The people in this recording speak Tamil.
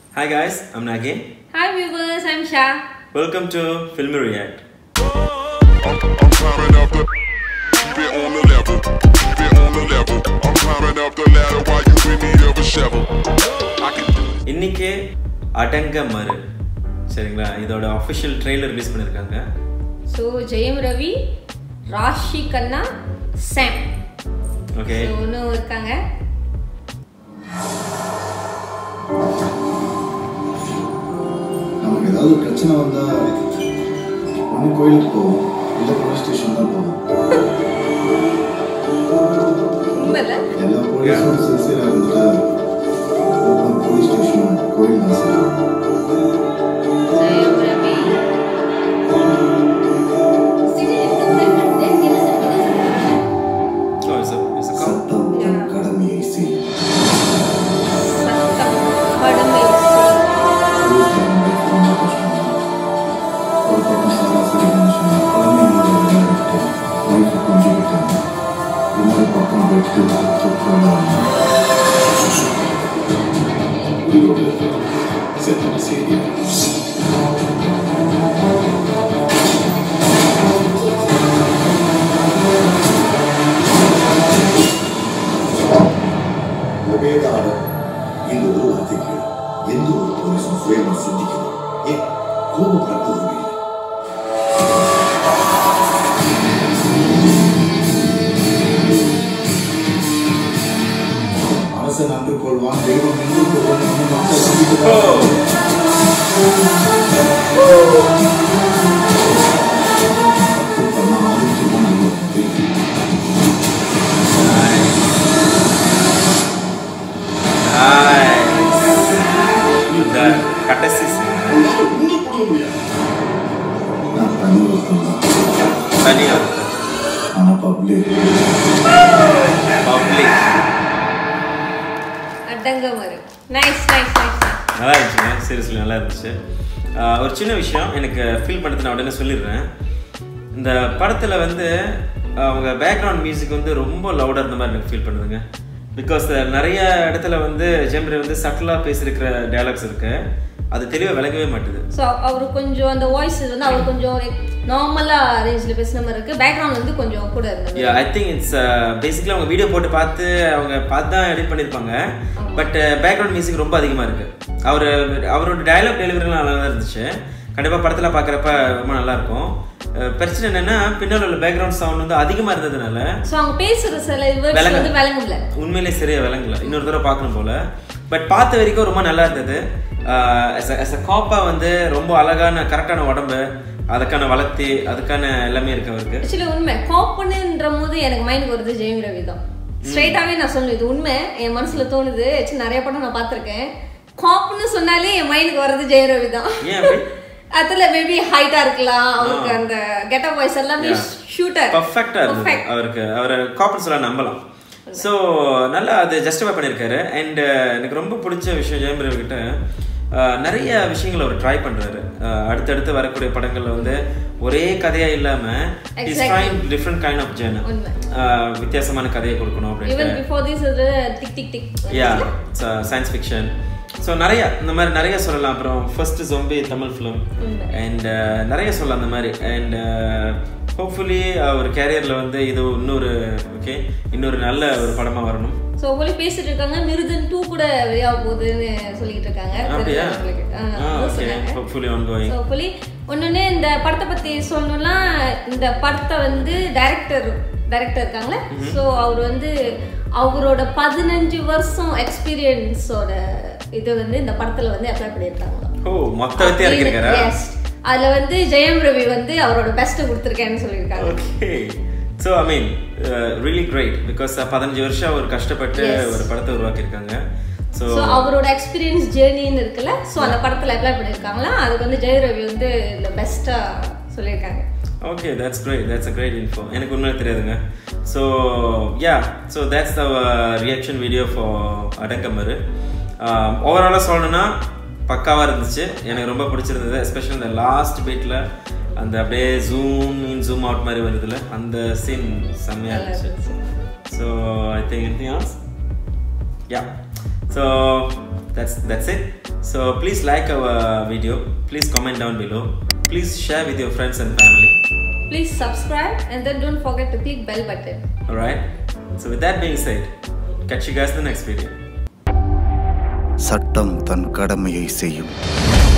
Hi guys, I'm Nagi. Hi viewers, I'm Shah. Welcome to Film React. I'm, I'm climbing up the. Keep it on the level. Keep it on the level. I'm climbing up the ladder while you in need of a shovel. I can. இன்னைக்கு அடங்க மறு சரிங்களா இதோட அஃபிஷியல் ட்ரெய்லர் ரிலீஸ் பண்ணியிருக்காங்க So Jayam Ravi Raashi Khanna Sam okay so இன்னும் இருக்காங்க நமக்கு ஏதாவது பிரச்சனை வந்தா ஒன்று கோயிலுக்கு போவோம் இல்லை போலீஸ் ஸ்டேஷன் தான் போவோம் உண்மையில எல்லா போலீஸும் சின்சியராக இருந்துட்டா ஒவ்வொரு போலீஸ் ஸ்டேஷனும் கோயில் தான் sir Jayam Ravi so it's it's சட்டம் தன் கடமையை செய்யும் சட்டம் கடுமை போலீஸ் ஜனங்களுக்கு ரொம்ப கஷ்டம் ஒரு பக்கம் சராசரி மனுஷன் குழந்தைங்களோட விளையாடிட்டு லைஃப்பை கொஞ்சிக்கிட்டாங்க இன்னொரு பக்கம் வெட்டு குத்து கொலை உயிரோடு இருக்கிறோம் செத்து செய்தி ஒபேதான இந்த ஒரு வார்த்தைக்கு எந்த ஒரு போலீஸும் சுயமா சிந்திக்கணும் ஏன் கோபப்பட உரிமை இல்லை அரசன் அன்று கொள்வான் தெய்வம் நின்று கொள்வான் என்று மக்கள் சிந்திக்கிறார்கள். தப்பு பண்ணா அதுக்கு தான் நல்லது தெரியும். இந்த கடைசி நான் தனி ஒருத்தன் தான் தனியாக ஆனா பப்ளிக் பப்ளிக் அடங்க மறு நைஸ் நைஸ் நைஸ் நல்லா இருந்துச்சுங்க சீரியஸ்லி நல்லா இருந்துச்சு ஆஹ் ஒரு சின்ன விஷயம் எனக்கு ஃபீல் பண்ணுறது நான் உடனே சொல்லிடுறேன் இந்த படத்தில் வந்து அவங்க பேக்ரவுண்ட் மியூசிக் வந்து ரொம்ப லவுடாக இருந்த மாதிரி எனக்கு ஃபீல் பண்ணுதுங்க பிகாஸ் நிறைய இடத்துல வந்து ஜெம்ரி வந்து சட்டிலாக பேசியிருக்கிற டயலாக்ஸ் இருக்கு அது தெளிவாக விளங்கவே மாட்டுது ஸோ அவர் கொஞ்சம் அந்த வாய்ஸ் வந்து அவர் கொஞ்சம் நார்மலாக ரேஞ்சில் பேசுன மாதிரி இருக்கு பேக்ரவுண்ட் வந்து கொஞ்சம் கூட இருந்தது ஐ திங்க் இட்ஸ் பேசிக்கலி அவங்க வீடியோ போட்டு பார்த்து அவங்க பார்த்து தான் எடிட் பண்ணியிருப்பாங்க பட் பேக்ரவுண்ட் மியூசிக் ரொம்ப அதிகமாக இருக்கு அவர் அவரோட டயலாக் டெலிவரிலாம் நல்லா தான் இருந்துச்சு கண்டிப்பாக படத்தில் பார்க்குறப்ப ரொம்ப நல்லா இருக்கும் அஹ் பிரச்சனை என்னன்னா பின்னால் உள்ள பேக்ரவுண்ட் சவுண்ட் வந்து அதிகமாக இருந்ததுனால ஸோ அவங்க பேசுகிற சில வேர்ட்ஸ் விளங்க- வந்து விளங்கல உண்மையிலே சரியா விளங்கல இன்னொரு தடவை பார்க்கணும் போல பட் பார்த்த வரைக்கும் ரொம்ப நல்லா இருந்தது எஸ் அ காப்பா வந்து ரொம்ப அழகான கரெக்டான உடம்பு அதுக்கான வளர்த்தி அதுக்கான எல்லாமே இருக்கு அவருக்கு ஆக்சுவலி உண்மை காப்புன்னுன்ற போது எனக்கு மைண்டுக்கு வருது ஜெயம் ரவி தான் ஸ்ட்ரைட்டாகவே நான் சொல்லுவேன் இது உண்மை என் மனசுல தோணுது ஆக்சுவலி நிறைய படம் நான் பார்த்துருக்கேன் காப்புன்னு சொன்னாலே என் மைண்டுக்கு வர்றது ஜெயம் ரவி தான் ஏன் அப்படி அதுல மேபி ஹைட்டா இருக்கலாம் அவருக்கு அந்த கெட்டப் வாய்ஸ் எல்லாமே ஷூட்டர் பர்ஃபெக்டா இருந்தது அவருக்கு அவரை காப்பன் சொல்ல நம்பலாம் ஸோ நல்லா அது ஜஸ்டிஃபை பண்ணியிருக்காரு அண்ட் எனக்கு ரொம்ப பிடிச்ச விஷயம் ஜெயம் ரவி கிட்ட அஹ், நிறைய விஷயங்கள் அவர் ட்ரை பண்றாரு அஹ், அடுத்தடுத்து வரக்கூடிய படங்கள்ல வந்து ஒரே கதையா இல்லாம is Exactly. Trying different kind of journal உண்மை. வித்தியாசமான கதையை கொடுக்கணும் ஈவன் அப்படின்ட்டு பிஃபோர் திஸ் இது Tik Tik Tik yeah science fiction so நிறைய இந்த மாதிரி நிறைய சொல்லலாம் அப்புறம் first zombie Tamil film and நிறைய சொல்லலாம் அந்த மாதிரி அண்ட் ஹோப்ஃபுல்லி அவர் கேரியரில் வந்து இது இன்னொரு ஓகே இன்னொரு நல்ல ஒரு படமாக வரணும் ஸோ ஒவ்வொரு பேசிட்டு இருக்காங்க மிருதன் டூ கூட வெளியாக போகுதுன்னு சொல்லிக்கிட்டு இருக்காங்க அப்படியா தெரிஞ்சவங்களுக்கு. ஆ, அதுவும் ஓகே சொன்னாங்க ஹோப்ஃபுல்லி ஆன் கோயிங் ஸோ புலி ஒன்னொன்னு இந்த படத்தை பத்தி சொல்லணும்னா இந்த படத்தை வந்து டைரக்டர் டைரக்டர் இருக்காங்களே ஸோ அவர் வந்து அவரோட பதினஞ்சு வருஷம் எக்ஸ்பீரியன்ஸோட இது வந்து இந்த படத்துல வந்து அப்ளை பண்ணியிருக்காங்க ஓ மொத்த வித்தியா இருக்கிறாரா Yes. அதுல வந்து ஜெயம் ரவி வந்து அவரோட பெஸ்ட் கொடுத்துருக்கேன்னு சொல்லியிருக்காங்க okay so I mean really great because பதினஞ்சு வருஷம் அவர் கஷ்டப்பட்டு Yes. ஒரு படத்தை உருவாக்கியிருக்காங்க ஸோ ஸோ அவரோட எக்ஸ்பீரியன்ஸ் ஜேர்னின்னு இருக்குல்ல ஸோ அந்த படத்துல அப்ளை பண்ணியிருக்காங்களா அதுக்கு வந்து ஜெயம் ரவி வந்து இந்த பெஸ்டா சொல்லியிருக்காங்க okay that's great that's a great info எனக்கு உண்மையில தெரியாதுங்க so yeah so that's the reaction video for Adanga Maru ஓவராலாக சொல்லணும்னா பக்காவாக இருந்துச்சு எனக்கு ரொம்ப பிடிச்சிருந்தது எஸ்பெஷலி இந்த லாஸ்ட் பீட்டில் அந்த அப்படியே ஜூம் இன் ஜூம் அவுட் மாதிரி வருதுல்ல அந்த சீன் செம்மையாக நல்லா இருந்துச்சு இருந்துச்சு so I think anything else yeah so that's that's it so please like our video please comment down below please share with your friends and family Please subscribe and then don't forget to click bell button. all right so with that being said catch you guys in the next video சட்டம் தன் கடமையை செய்யும்